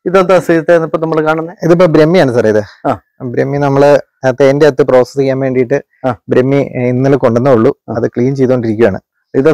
ഇതെന്താ ശ്രീത്തെ ഇപ്പൊ നമ്മൾ കാണുന്നത് ഇതിപ്പോ ബ്രഹ്മിയാണ് സാർ ഇത് ആ. ബ്രഹ്മി നമ്മള് ആ തേന്റെ അകത്ത് പ്രോസസ് ചെയ്യാൻ വേണ്ടിയിട്ട് ആ. ബ്രഹ്മി ഏ, ഇന്നലെ കൊണ്ടുവന്നേ ഉള്ളൂ അത് ക്ലീൻ ചെയ്തോണ്ടിരിക്കുകയാണ് ഇത്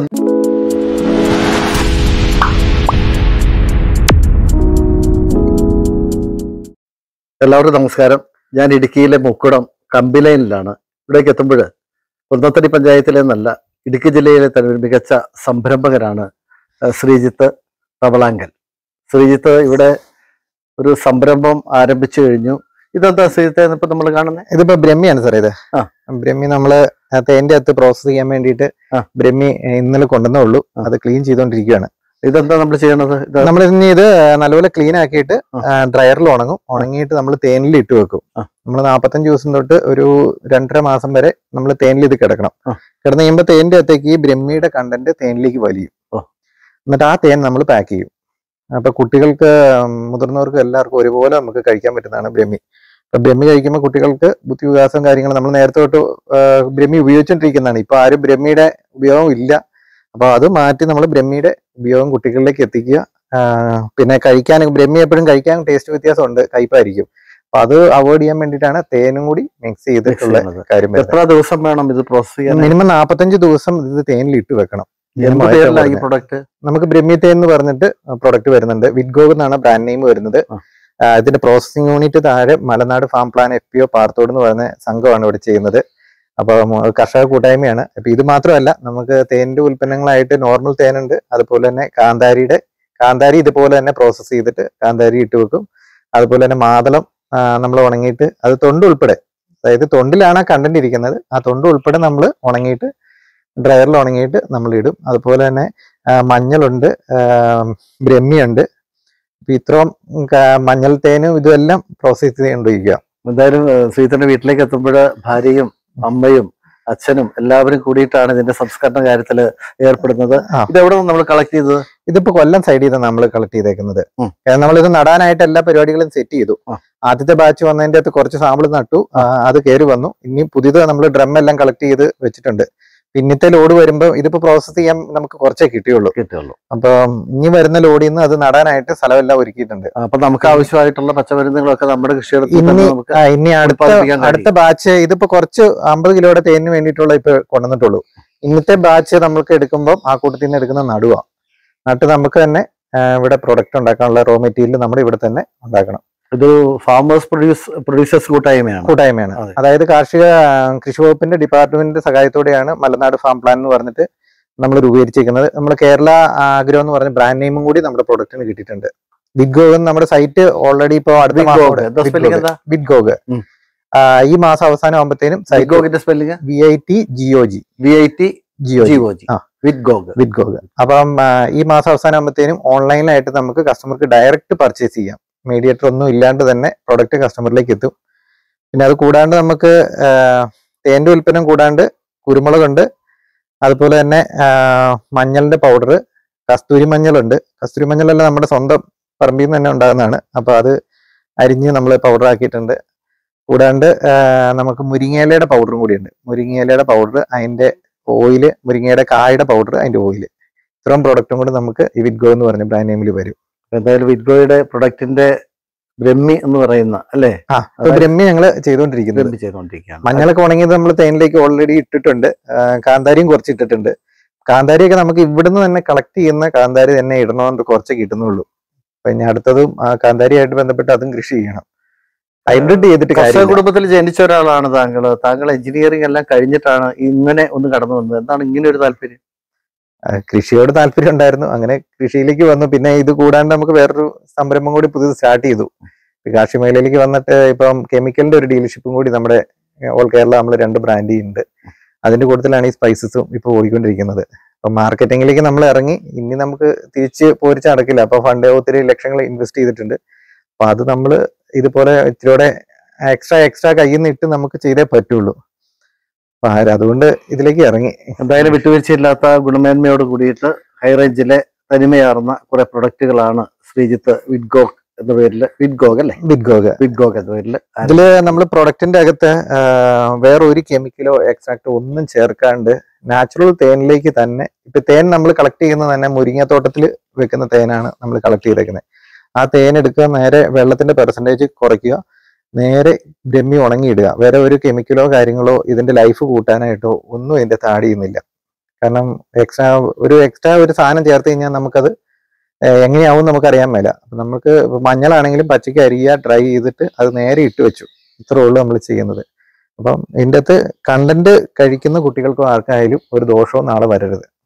എല്ലാവർക്കും നമസ്കാരം ഞാൻ ഇടുക്കിയിലെ മുക്കുടം കമ്പിലൈനിലാണ് ഇവിടേക്ക് എത്തുമ്പോൾ കുന്നത്തടി പഞ്ചായത്തിലെ എന്നല്ല ഇടുക്കി ജില്ലയിലെ തന്നെ ഒരു മികച്ച സംരംഭകരാണ് ആ, ശ്രീജിത്ത് തവളാങ്കൽ ശ്രീജിത്ത് ഇവിടെ ഒരു സംരംഭം ആരംഭിച്ചു കഴിഞ്ഞു ഇതെന്താ ശ്രീജിത്തെ ഇപ്പൊ നമ്മൾ കാണുന്നത് ഇതിപ്പോ ബ്രഹ്മിയാണ് സാർ ഇത് ആ. ബ്രഹ്മി നമ്മള് ആ തേന്റെ അകത്ത് പ്രോസസ് ചെയ്യാൻ വേണ്ടിയിട്ട് ആ. ബ്രഹ്മി ഏ, ഇന്നലെ കൊണ്ടുവന്നേ ഉള്ളൂ ആ. അത് ക്ലീൻ ചെയ്തോണ്ടിരിക്കുകയാണ് ഇതെന്താ നമ്മൾ ചെയ്യണത് ഇത് നമ്മൾ ഇനി ഇത് നല്ലപോലെ ക്ലീൻ ആക്കിയിട്ട് ആ. ഡ്രയറിൽ ഉണങ്ങും ഉണങ്ങിയിട്ട് നമ്മൾ തേനിൽ ഇട്ട് വെക്കും ആ. നമ്മൾ നാൽപ്പത്തഞ്ച് ദിവസം തൊട്ട് ഒരു രണ്ടര മാസം വരെ നമ്മൾ തേനിൽ ഇത് കിടക്കണം ആ. കിടന്ന് കഴിയുമ്പോൾ തേനിന്റെ അകത്തേക്ക് ഈ ബ്രഹ്മിയുടെ കണ്ടന്റ് തേനിലേക്ക് വലിയും ഓ. എന്നിട്ട് ആ തേൻ നമ്മൾ പാക്ക് ചെയ്യും അപ്പൊ കുട്ടികൾക്ക് ഉം, മുതിർന്നവർക്കും എല്ലാവർക്കും ഒരുപോലെ നമുക്ക് കഴിക്കാൻ പറ്റുന്നതാണ് ബ്രഹ്മി അപ്പൊ ബ്രഹ്മി കഴിക്കുമ്പോൾ കുട്ടികൾക്ക് ബുദ്ധിവികാസം കാര്യങ്ങൾ നമ്മൾ നേരത്തെ തൊട്ട് ആ, ബ്രഹ്മി ഉപയോഗിച്ചുകൊണ്ടിരിക്കുന്നതാണ് ഇപ്പൊ ആരും ബ്രഹ്മിയുടെ ഉപയോഗം ഇല്ല അപ്പൊ അത് മാറ്റി നമ്മൾ ബ്രഹ്മിയുടെ ഉപയോഗം കുട്ടികളിലേക്ക് എത്തിക്കുക ആ, പിന്നെ കഴിക്കാൻ ബ്രഹ്മി എപ്പോഴും കഴിക്കാൻ ടേസ്റ്റ് വ്യത്യാസമുണ്ട് കയ്പായിരിക്കും അപ്പൊ അത് അവോയ്ഡ് ചെയ്യാൻ വേണ്ടിയിട്ടാണ് തേനും കൂടി മിക്സ് ചെയ്തിട്ടുള്ള ചെയ്യണത്. കാര്യം വരുന്നത്. എത്ര ദിവസം വേണം ഇത് പ്രോസസ് ചെയ്യാൻ മിനിമം നാൽപ്പത്തഞ്ച് ദിവസം ഇത് തേനിൽ ഇട്ട് വെക്കണം എന്ത് മാറ്റം പേരിലാണ് ഈ വരുന്നത്. പ്രൊഡക്റ്റ് നമുക്ക് ബ്രഹ്മി തേൻ എന്ന് പറഞ്ഞിട്ട് പ്രൊഡക്റ്റ് വരുന്നുണ്ട് വിഡ്ഗോവ് എന്നാണ് ബ്രാൻഡ് നെയിം വരുന്നത് ആ. ആ, ഇതിന്റെ പ്രോസസിംഗ് യൂണിറ്റ് താഴെ Malanad farm plan F P O പാർത്തോട് എന്ന് പറയുന്ന സംഘമാണ് ഇവിടെ ചെയ്യുന്നത് അപ്പൊ മ- കർഷക കൂട്ടായ്മയാണ് അപ്പൊ ഇത് മാത്രമല്ല നമുക്ക് തേനിന്റെ ഉൽപ്പന്നങ്ങളായിട്ട് നോർമൽ തേനുണ്ട് അതുപോലെ തന്നെ കാന്താരിയുടെ കാന്താരി ഇതുപോലെ തന്നെ പ്രോസസ്സ് ചെയ്തിട്ട് കാന്താരി ഇട്ട് വെക്കും അതുപോലെ തന്നെ മാതളം നമ്മൾ ഉണങ്ങിയിട്ട് അത് തൊണ്ട് ഉൾപ്പെടെ അതായത് തൊണ്ടിലാണ് കണ്ടന്റ് ഇരിക്കുന്നത് ആ തൊണ്ട് ഉൾപ്പെടെ നമ്മൾ ഉണങ്ങിയിട്ട് ഡ്രയറിൽ ഉണങ്ങിയിട്ട് നമ്മൾ ഇടും അതുപോലെ തന്നെ ആ, മഞ്ഞളുണ്ട് ആ, ബ്രഹ്മിയുണ്ട് ഇപ്പൊ ഇത്രയും ക- മഞ്ഞൾ തേനും ഇതുമെല്ലാം പ്രോസസ് ചെയ്തുകൊണ്ടിരിക്കുക എന്തായാലും ശ്രീധന്റെ വീട്ടിലേക്ക് എത്തുമ്പോൾ ഭാര്യയും അമ്മയും അച്ഛനും എല്ലാവരും കൂടിയിട്ടാണ് ഇതിന്റെ സംസ്കരണ കാര്യത്തിൽ ഏർപ്പെടുന്നത് ആ. ഇത് എവിടെ നിന്ന് നമ്മൾ കളക്ട് ചെയ്തത് ഇതിപ്പോ കൊല്ലം സൈഡിൽ നിന്ന് നമ്മൾ കളക്ട് ചെയ്തേക്കുന്നത് ഉം. കാരണം നമ്മളിത് നടാനായിട്ട് എല്ലാ പരിപാടികളും സെറ്റ് ചെയ്തു ആ. ആദ്യത്തെ ബാച്ച് വന്നതിന്റെ അകത്ത് കുറച്ച് സാമ്പിൾ നട്ടു ആ, അത് കയറി വന്നു ഇനി പുതിയത് നമ്മൾ ഡ്രം എല്ലാം കളക്ട് ചെയ്ത് വെച്ചിട്ടുണ്ട് പിന്നത്തെ ലോഡ് വരുമ്പോൾ ഇതിപ്പോ പ്രോസസ് ചെയ്യാൻ നമുക്ക് കുറച്ചേ കിട്ടിയുള്ളൂ കിട്ടുള്ളൂ അപ്പൊ ഇനി വരുന്ന ലോഡിൽ നിന്ന് അത് നടാനായിട്ട് സ്ഥലമെല്ലാം ഒരുക്കിയിട്ടുണ്ട് അപ്പൊ നമുക്ക് ആവശ്യമായിട്ടുള്ള പച്ചമരുന്നുകളൊക്കെ നമ്മുടെ കൃഷിയിടത്തിൽ ഇനി തന്നെ നമുക്ക് ആ, ഇനി അടുത്ത ഉത്പാദിപ്പിക്കാൻ കഴിയും. അടുത്ത ബാച്ച് ഇതിപ്പോ കുറച്ച് അമ്പത് കിലോയുടെ തേനിന് വേണ്ടിയിട്ടുള്ള ഇപ്പൊ കൊണ്ടുവന്നിട്ടുള്ളൂ ഇന്നത്തെ ബാച്ച് നമുക്ക് എടുക്കുമ്പോൾ ആ കൂട്ടത്തിൽ നിന്ന് എടുക്കുന്ന നടുവാ നട്ട് നമുക്ക് തന്നെ ആ, ഇവിടെ പ്രൊഡക്റ്റ് ഉണ്ടാക്കാനുള്ള റോ മെറ്റീരിയൽ നമ്മൾ ഇവിടെ തന്നെ ഉണ്ടാക്കണം ഇത് ഫാമേഴ്സ് പ്രൊഡ്യൂസ് പ്രൊഡ്യൂസേഴ്സ് കൂട്ടായ്മയാണ് കൂട്ടായ്മയാണ് അതെ. അതായത് കാർഷിക ആ, കൃഷി വകുപ്പിന്റെ ഡിപ്പാർട്ട്മെന്റിന്റെ സഹായത്തോടെയാണ് മലനാട് ഫാം പ്ലാൻ എന്ന് പറഞ്ഞിട്ട് നമ്മൾ രൂപീകരിച്ചിരിക്കുന്നത് നമ്മൾ കേരള ആഗ്രോ എന്ന് പറഞ്ഞ ബ്രാൻഡ് നെയിമും കൂടി നമ്മുടെ പ്രൊഡക്റ്റിന് കിട്ടിയിട്ടുണ്ട് ബിഗ്ഗോഗ് നമ്മുടെ സൈറ്റ് ഓൾറെഡി ഇപ്പൊ അടുത്ത മാസം Bigog. കൂടെ- എന്താ spelling എന്താ? ബിഗ്ഗോഗ് ഉം. ആ, ഈ മാസം അവസാനം ആകുമ്പോഴത്തേനും സൈറ്റ് വിറ്റ്ഗോഗിന്റെ spelling V I T G O G V I T G O G G O G ആ. വിറ്റ്ഗോഗ് വിത്ഗോഗ് അപ്പം ആ, ഈ മാസം അവസാനം ആകുമ്പോഴത്തേനും ഓൺലൈനിലായിട്ട് നമുക്ക് കസ്റ്റമർക്ക് ഡയറക്റ്റ് പർച്ചേസ് ചെയ്യാം മീഡിയേറ്റർ ഒന്നും ഇല്ലാണ്ട് തന്നെ പ്രൊഡക്റ്റ് കസ്റ്റമറിലേക്ക് എത്തും പിന്നെ അത് കൂടാണ്ട് നമുക്ക് ആ, തേന്റെ ഉൽപ്പന്നം കൂടാണ്ട് കുരുമുളകുണ്ട് അതുപോലെ തന്നെ ആ, മഞ്ഞളിന്റെ പൗഡർ കസ്തൂരി മഞ്ഞളുണ്ട് കസ്തൂരി മഞ്ഞളെല്ലാം നമ്മുടെ സ്വന്തം പറമ്പിൽ നിന്ന് തന്നെ ഉണ്ടാകുന്നതാണ് അപ്പൊ അത് അരിഞ്ഞ് നമ്മൾ പൗഡർ ആക്കിയിട്ടുണ്ട് കൂടാണ്ട് ആ, നമുക്ക് മുരിങ്ങയിലയുടെ പൗഡറും കൂടിയുണ്ട് മുരിങ്ങയിലയുടെ പൗഡർ അതിന്റെ ഓയില് മുരിങ്ങയുടെ കായുടെ പൗഡർ അതിന്റെ ഓയില് ഇത്രയും പ്രോഡക്റ്റും കൂടി നമുക്ക് ഈ വിറ്റ്ഗോ എന്ന് പറഞ്ഞ ബ്രാൻഡ് നെയിമിൽ വരും എന്തായാലും വിറ്റ്ഗോയുടെ പ്രൊഡക്റ്റിന്റെ ബ്രഹ്മി എന്ന് പറയുന്ന അല്ലേ ആ ഇപ്പൊ ബ്രഹ്മി ഞങ്ങൾ ചെയ്തുകൊണ്ടിരിക്കുന്നത് ബ്രഹ്മി ചെയ്തുകൊണ്ടിരിക്കുകയാണ് മഞ്ഞളൊക്കെ ഉണങ്ങിയത് നമ്മൾ തേനിലേക്ക് ഓൾറെഡി ഇട്ടിട്ടുണ്ട് ആ, കാന്താരിയും കുറച്ച് ഇട്ടിട്ടുണ്ട് കാന്താരിയൊക്കെ നമുക്ക് ഇവിടുന്ന് തന്നെ കളക്ട് ചെയ്യുന്ന കാന്താരി തന്നെ ഇടണമെന്ന് കുറച്ച് കിട്ടുന്നുള്ളൂ അപ്പൊ ഇനി അടുത്തതും ആ കാന്താരിയായിട്ട് ബന്ധപ്പെട്ട് അതും കൃഷി ചെയ്യണം ഹൈബ്രിഡ് ചെയ്തിട്ട് കർഷക കാര്യമില്ല. കുടുംബത്തിൽ ജനിച്ച ഒരാളാണ് താങ്കൾ താങ്കൾ എഞ്ചിനീയറിംഗ് എല്ലാം കഴിഞ്ഞിട്ടാണ് ഇങ്ങനെ ഒന്ന് കടന്നു വന്നത് എന്താണ് ഇങ്ങനെ ഒരു താല്പര്യം ആ, കൃഷിയോട് താല്പര്യം ഉണ്ടായിരുന്നു അങ്ങനെ കൃഷിയിലേക്ക് വന്നു പിന്നെ ഇത് കൂടാണ്ട് നമുക്ക് വേറൊരു സംരംഭം കൂടി പുതിയത് സ്റ്റാർട്ട് ചെയ്തു ഈ കാർഷിക മേഖലയിലേക്ക് വന്നിട്ട് ഇപ്പം കെമിക്കലിന്റെ ഒരു ഡീലർഷിപ്പും കൂടി നമ്മുടെ ഓൾ കേരള നമ്മൾ രണ്ട് ബ്രാൻഡ് ഉണ്ട് അതിന്റെ കൂട്ടത്തിലാണ് ഈ സ്പൈസസും ഇപ്പോൾ ഓടിക്കൊണ്ടിരിക്കുന്നത് അപ്പൊ മാർക്കറ്റിംഗിലേക്ക് നമ്മൾ ഇറങ്ങി ഇനി നമുക്ക് തിരിച്ച് പോരിച്ച് നടക്കില്ല അപ്പൊ ഫണ്ട് ഒത്തിരി ലക്ഷങ്ങൾ ഇൻവെസ്റ്റ് ചെയ്തിട്ടുണ്ട് അപ്പൊ അത് നമ്മൾ ഇതുപോലെ ഇച്ചിരിയോടെ എക്സ്ട്രാ എക്സ്ട്രാ കയ്യിൽ നിന്ന് ഇട്ട് നമുക്ക് ചെയ്തേ പറ്റുള്ളൂ അപ്പൊ ആര് അതുകൊണ്ട് ഇതിലേക്ക് ഇറങ്ങി എന്തായാലും വിട്ടുവീഴ്ചയില്ലാത്ത ഗുണമേന്മയോട് കൂടിയിട്ട് ഹൈ റേഞ്ചിലെ തനിമയാർന്ന കുറെ പ്രൊഡക്റ്റുകളാണ് ശ്രീജിത്ത് വിറ്റ്ഗോഗ് എന്ന പേരിൽ വിറ്റ്ഗോഗ് അല്ലേ ബിഗ് വിറ്റ്ഗോഗ് എന്ന പേരിൽ ഇതില് നമ്മൾ പ്രൊഡക്റ്റിന്റെ അകത്ത് ആ, വേറെ ഒരു കെമിക്കലോ എക്സ്ട്രാക്റ്റോ ഒന്നും ചേർക്കാണ്ട് നാച്ചുറൽ തേനിലേക്ക് തന്നെ ഇപ്പൊ തേൻ നമ്മൾ കളക്ട് ചെയ്യുന്നത് തന്നെ മുരിങ്ങത്തോട്ടത്തിൽ വെക്കുന്ന തേനാണ് നമ്മൾ കളക്ട് ചെയ്തേക്കുന്നത് ആ തേൻ എടുക്കുക നേരെ വെള്ളത്തിന്റെ പെർസെൻറ്റേജ് കുറയ്ക്കുക നേരെ ബ്രഹ്മി ഉണങ്ങിയിടുക വേറെ ഒരു കെമിക്കലോ കാര്യങ്ങളോ ഇതിന്റെ ലൈഫ് കൂട്ടാനായിട്ടോ ഒന്നും ഇതിന്റെ താടി ചെയ്യുന്നില്ല കാരണം എക്സ്ട്രാ ഒരു എക്സ്ട്രാ ഒരു സാധനം ചേർത്ത് കഴിഞ്ഞാൽ നമുക്കത് ഏഹ് എങ്ങനെയാവും നമുക്ക് അറിയാൻ മേല അപ്പൊ നമുക്ക് മഞ്ഞളാണെങ്കിലും പച്ചയ്ക്ക് അരിയുക ഡ്രൈ ചെയ്തിട്ട് അത് നേരെ ഇട്ട് വെച്ചു ഇത്രേ ഉള്ളൂ നമ്മൾ ചെയ്യുന്നത് അപ്പം ഇതിൻ്റെ അകത്ത് കണ്ടന്റ് കഴിക്കുന്ന കുട്ടികൾക്കോ ആർക്കായാലും ഒരു ദോഷവും നാളെ വരരുത്